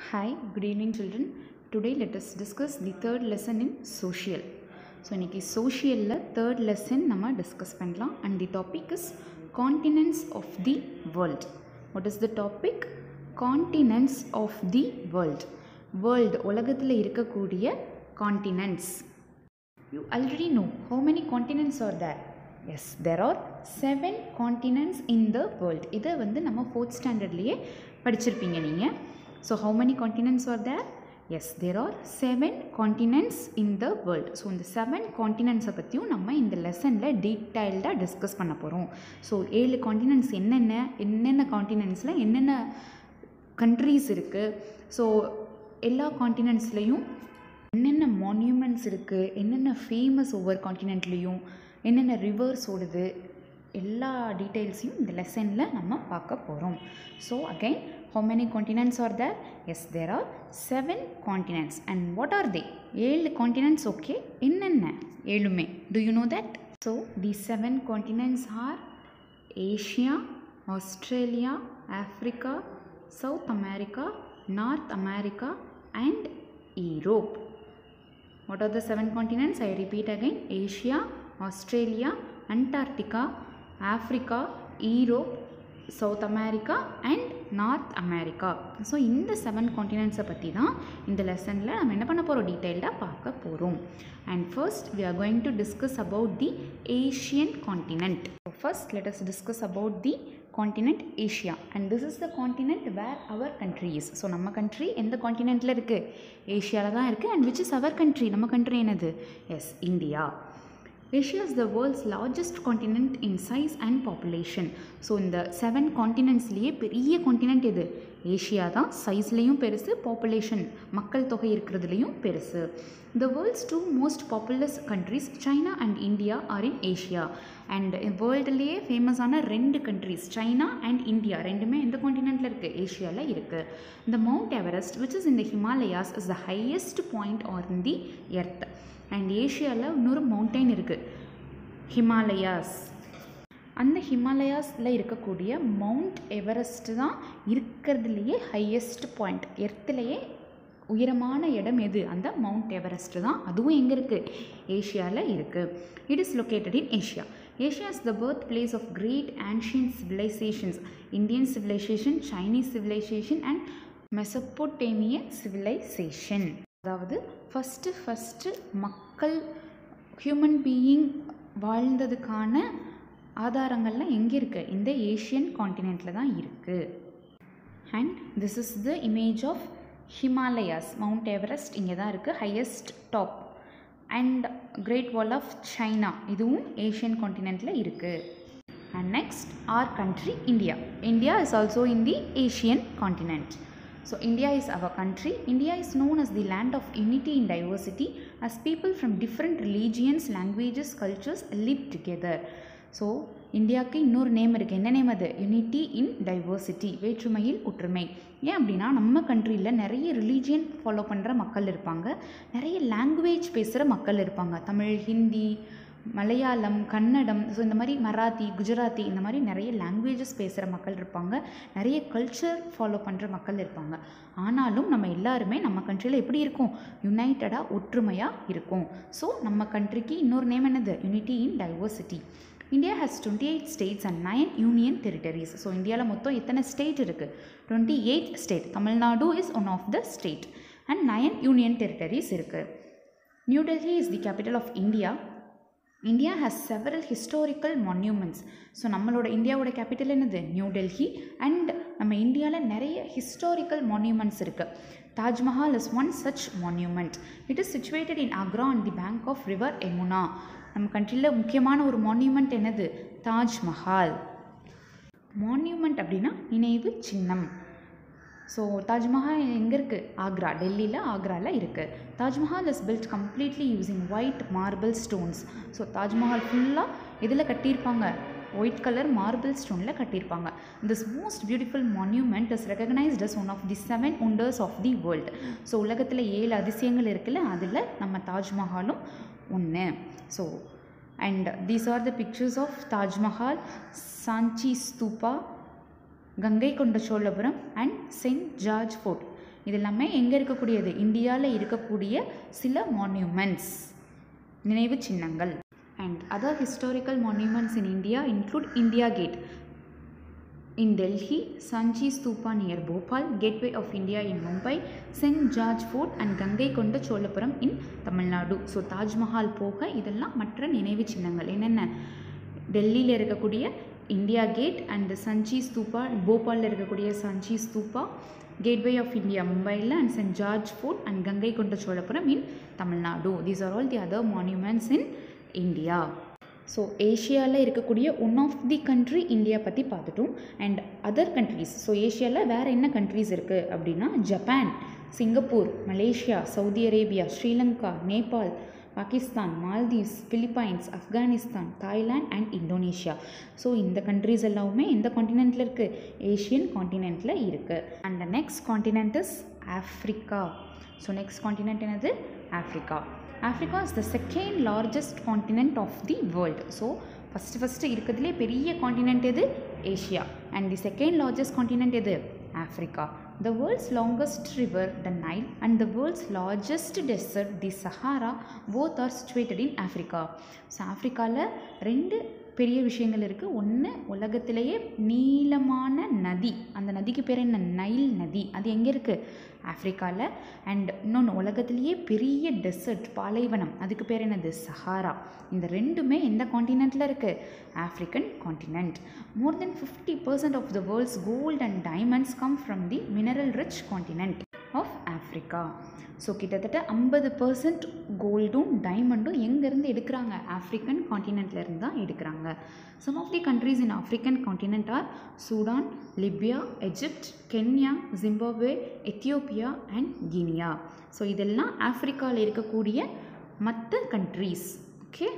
Hi, good evening, children. Today, let us discuss the third lesson in social. So இன்றைக்கி சோஷியலில் third lesson நம்ம discuss பண்ணலாம் and the topic is continents of the world what is the topic continents of the world world உலகத்தில் இருக்கக்கூடிய continents You already know how many continents are there. Yes, there are seven continents in the world. இதை வந்து நம்ம fourth ஸ்டாண்டர்ட்லேயே படிச்சிருப்பீங்க நீங்கள் so how many continents are there? Yes there are seven continents in the world so இந்த seven காண்டினென்ட்ஸை பற்றியும் நம்ம இந்த லெசனில் டீட்டெயில்டாக டிஸ்கஸ் பண்ண போகிறோம் ஸோ ஏழு காண்டினென்ட்ஸ் என்னென்ன என்னென்ன காண்டினென்ட்ஸில் என்னென்ன கண்ட்ரீஸ் இருக்குது ஸோ எல்லா காண்டினென்ட்ஸ்லேயும் என்னென்ன மான்யூமெண்ட்ஸ் இருக்குது என்னென்ன ஃபேமஸ் ஒவ்வொரு காண்டினென்ட்லேயும் என்னென்ன ரிவர்ஸ் ஓடுது எல்லா டீட்டெயில்ஸையும் இந்த லெசனில் நம்ம பார்க்க போகிறோம் so again how many continents are there yes there are seven continents and what are they ஏழு continents okay என்னென்ன ஏழுமே do you know that so these seven continents are asia australia africa south america north america and europe what are the seven continents i repeat again asia australia antarctica africa europe South America and North America so இந்த seven காண்டினென்ட்ஸை பற்றி தான் இந்த லெசனில் நம்ம என்ன பண்ண போகிறோம் டீட்டெயில்டாக பார்க்க போகிறோம் and first we are going to discuss about the Asian continent first let us discuss about the continent Asia and this is the continent where our country is so நம்ம கண்ட்ரி எந்த காண்டினென்ட்டில் இருக்குது ஏஷியாவில் தான் இருக்குது and which is our country நம்ம country என்னது yes India Asia is the world's largest continent in size and population so இந்த செவன் காண்டினென்ட்ஸ்லேயே பெரிய காண்டினென்ட் எது ஏஷியா தான் சைஸ்லேயும் பெருசு பாப்புலேஷன் மக்கள் தொகை இருக்கிறதுலையும் பெருசு the world's two most populous countries China and India are in Asia and வேர்ல்டுலேயே ஃபேமஸான ரெண்டு கண்ட்ரிஸ் சைனா அண்ட் இந்தியா ரெண்டுமே எந்த காண்டினென்ட்டில் இருக்குது ஏஷியாவில் இருக்குது இந்த மவுண்ட் எவரெஸ்ட் விச் இஸ் இந்த Himalayas is the highest point on the earth and ஏஷியாவில் இன்னொரு மவுண்டைன் இருக்குது ஹிமாலயாஸ் அந்த ஹிமாலயாஸில் இருக்கக்கூடிய மவுண்ட் எவரெஸ்ட் தான் இருக்கிறதுலையே ஹையஸ்ட் பாயிண்ட் எர்த்துலேயே உயரமான இடம் எது அந்த மவுண்ட் எவரெஸ்ட் தான் அதுவும் எங்கே இருக்குது ஏஷியாவில் இருக்குது it is located in Asia Asia is the birth place of great ancient civilisations Indian civilisation Chinese civilisation and Mesopotamian civilisation அதாவது ஃபஸ்ட்டு ஃபஸ்ட்டு மக்கள் ஹியூமன் பீயிங் வாழ்ந்ததுக்கான ஆதாரங்கள்லாம் எங்கே இருக்குது இந்த ஏஷியன் காண்டினென்ட்டில் தான் இருக்குது and this is the image of Himalayas Mount Everest இங்கே தான் இருக்குது highest top and Great Wall of China இதுவும் ஏஷியன் காண்டினென்ட்டில் இருக்குது and next our country India India is also in the Asian continent So, India is our country. India is known as the land of unity in diversity as people from different religions, languages, cultures live together. So இந்தியாவுக்கு இன்னொரு name இருக்குது என்ன name அது unity in diversity வேற்றுமையில் ஒற்றுமை ஏன் அப்படின்னா நம்ம கண்ட்ரியில் நிறைய ரிலீஜியன் ஃபாலோ பண்ணுற மக்கள் இருப்பாங்க நிறைய லாங்குவேஜ் பேசுகிற மக்கள் இருப்பாங்க தமிழ் ஹிந்தி மலையாளம் கன்னடம் ஸோ இந்த மாதிரி மராத்தி குஜராத்தி இந்த மாதிரி நிறைய லாங்குவேஜஸ் பேசுகிற மக்கள் இருப்பாங்க நிறைய கல்ச்சர் ஃபாலோ பண்ணுற மக்கள் இருப்பாங்க ஆனாலும் நம்ம எல்லாருமே நம்ம கண்ட்ரியில் எப்படி இருக்கோம் யுனைட்டடாக ஒற்றுமையாக இருக்கும் ஸோ நம்ம கண்ட்ரிக்கு இன்னொரு நேம் என்னது unity in diversity India has twenty eight states and nine union territories so இந்தியாவில் மொத்தம் எத்தனை ஸ்டேட் இருக்குது twenty eight state Tamil Nadu is one of the state and nine union territories இருக்குது New Delhi is the capital of India India has several historical monuments so நம்மளோட இந்தியாவோட capital என்னது new Delhi and நம்ம இந்தியாவில் நிறைய ஹிஸ்டாரிக்கல் மான்யூமெண்ட்ஸ் இருக்குது Taj Mahal is one such monument it is situated in Agra on the bank of river Yamuna நம்ம கண்ட்ரியில் முக்கியமான ஒரு மான்யூமெண்ட் என்னது தாஜ்மஹால் மான்யூமெண்ட் அப்படின்னா நினைவு சின்னம் ஸோ தாஜ்மஹால் எங்கே இருக்குது ஆக்ரா டெல்லியில் ஆக்ராவில் இருக்குது Taj Mahal is built completely using white marble stones so Taj Mahal ஃபுல்லாக எதில் கட்டியிருப்பாங்க ஒயிட் கலர் மார்பிள் ஸ்டோனில் கட்டியிருப்பாங்க this most beautiful monument is recognised as one of the seven wonders of the world so உலகத்தில் ஏழு அதிசயங்கள் இருக்குல்ல அதில் நம்ம தாஜ்மஹாலும் ஒன்று so and these are the pictures of Taj Mahal Sanchi stupa Ganga கொண்ட Cholapuram and Saint George Fort இது எல்லாமே எங்கே இருக்கக்கூடியது இந்தியாவில் இருக்கக்கூடிய சில மான்யூமெண்ட்ஸ் நினைவு சின்னங்கள் and other historical monuments in India include India Gate in Delhi, Sanchi Stupa near Bhopal, Gateway of India in Mumbai, St. George Fort and Gangai கொண்ட சோழபுரம் இன் தமிழ்நாடு ஸோ தாஜ்மஹால் போக இதெல்லாம் மற்ற நினைவு சின்னங்கள் என்னென்ன டெல்லியில் இருக்கக்கூடிய India gate and Sanchi stupa போபாலில் இருக்கக்கூடிய Sanchi stupa gateway of India மும்பையில் and saint George fort and Gangai கொண்ட Cholapuram in Tamil Nadu these are all the other monuments in India so ஏஷியாவில் இருக்கக்கூடிய one of the country India பற்றி பார்த்துட்டோம் அண்ட் அதர் கண்ட்ரீஸ் ஸோ ஏஷியாவில் வேறு என்ன கண்ட்ரீஸ் இருக்குது அப்படின்னா Japan Singapore Malaysia Saudi Arabia Sri Lanka Nepal Pakistan Maldives Philippines Afghanistan Thailand and Indonesia so இந்த கண்ட்ரீஸ் எல்லாமே எந்த காண்டினென்ட்டில் இருக்குது ஏஷியன் காண்டினென்ட்டில் இருக்குது and the next continent is Africa so next continent என்னது Africa Africa is the second largest continent of the world so first first இருக்கிறதுலே பெரிய காண்டினென்ட் எது Asia and the second largest continent எது Africa the world's longest river the Nile and the world's largest dessert the Sahara both are situated in Africa so ஆஃப்ரிக்காவில் ரெண்டு பெரிய விஷயங்கள் இருக்குது ஒன்று உலகத்திலேயே நீளமான நதி அந்த நதிக்கு பேர் என்ன நைல் நதி அது எங்கே இருக்குது ஆஃப்ரிக்காவில் அண்ட் இன்னொன்று உலகத்திலேயே பெரிய டெசர்ட் பாலைவனம் அதுக்கு பேர் என்னது சஹாரா இந்த ரெண்டுமே எந்த காண்டினென்ட்டில் இருக்குது African continent more than fifty percent of the world's gold and diamonds come from the mineral rich continent of Africa so கிட்டத்தட்ட ஐம்பது பர்சன்ட் கோல்டும் டைமண்டும் எங்கேருந்து எடுக்கிறாங்க ஆஃப்ரிக்கன் காண்டினென்ட்லேருந்து தான் எடுக்கிறாங்க some of the countries in African continent are Sudan Libya Egypt Kenya Zimbabwe Ethiopia and Guinea so இதெல்லாம் ஆஃப்ரிக்காவில் இருக்கக்கூடிய மற்ற countries okay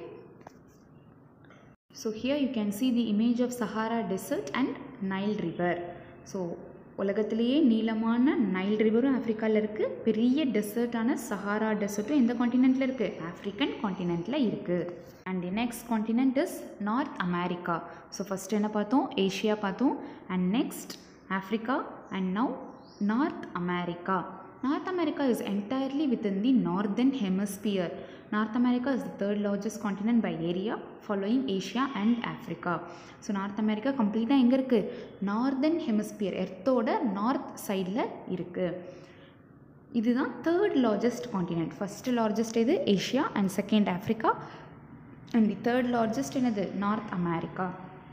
so here you can see the image of Sahara desert and Nile river so உலகத்திலேயே நீளமான Nile ரிவரும் ஆஃப்ரிக்காவில் இருக்குது பெரிய டெசர்ட்டான சஹாரா டெசர்ட்டும் எந்த காண்டினென்ட்டில் இருக்குது ஆஃப்ரிக்கன் காண்டினென்ட்டில் இருக்குது and the next continent is North America so first என்ன பார்த்தோம் ஏஷியா பார்த்தோம் and next Africa and now North America North America is entirely within the northern hemisphere. North America is the third largest continent by area, following Asia and Africa. So North America கம்ப்ளீட்டாக எங்கே இருக்குது northern hemisphere எர்த்தோட north சைடில் இருக்குது இதுதான் third largest continent first largest எது Asia and second Africa and the third largest என்னது North America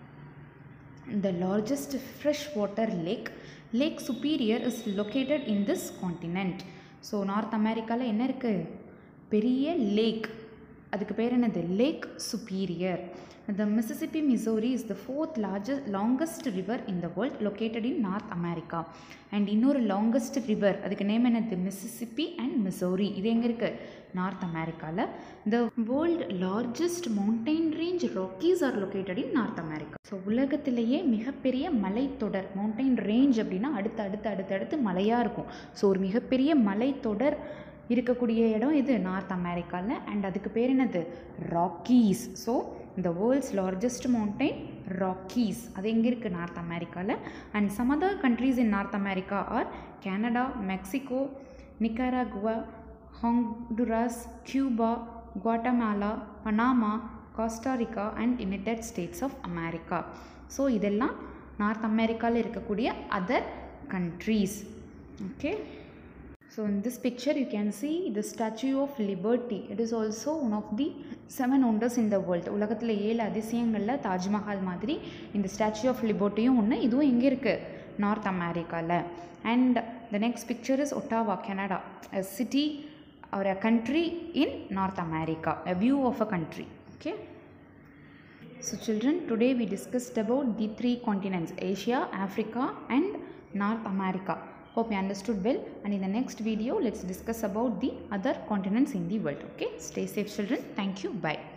the largest freshwater lake lake superior is located in this continent so North அமெரிக்காவில் என்ன இருக்குது பெரிய lake அதுக்கு பேர் என்னது Lake Superior the Mississippi Missouri is the fourth largest longest river in the world located in North America and இன்னொரு longest river அதுக்கு name என்னது மிசிசிப்பி அண்ட் மிசோரி இது எங்கே இருக்குது நார்த் அமெரிக்காவில் the world largest mountain range Rockies are located in North America so உலகத்திலேயே மிகப்பெரிய மலைத்தொடர் மவுண்டைன் ரேஞ்ச் அப்படின்னா அடுத்து அடுத்து அடுத்து அடுத்து மலையாக இருக்கும் ஸோ ஒரு மிகப்பெரிய மலைத்தொடர் இருக்கக்கூடிய இடம் இது நார்த் அமெரிக்காவில் அண்ட் அதுக்கு பேர் என்னது ராக்கீஸ் ஸோ இந்த வேர்ல்ட்ஸ் லார்ஜஸ்ட் மவுண்டைன் ராக்கீஸ் அது எங்கே இருக்குது நார்த் அமெரிக்காவில் and some other countries in North America are Canada Mexico Nicaragua Honduras Cuba Guatemala Panama Costa Rica and United States of America so இதெல்லாம் நார்த் அமெரிக்காவில் இருக்கக்கூடிய other countries okay So in this picture you can see the Statue of Liberty. It is also one of the seven wonders in the world. உலகத்தில் ஏழு அதிசயங்களில் தாஜ்மஹால் மாதிரி இந்த statue of லிபர்ட்டியும் ஒன்று இதுவும் எங்கே இருக்குது நார்த் அமெரிக்காவில் and the next picture is Ottawa Canada a city or a country in North America, a view of a country. Okay. So children, today we discussed about the three continents, Asia, Africa and North America. Hope you understood well and in the next video let's discuss about the other continents in the world. Okay, stay safe children. Thank you. Bye.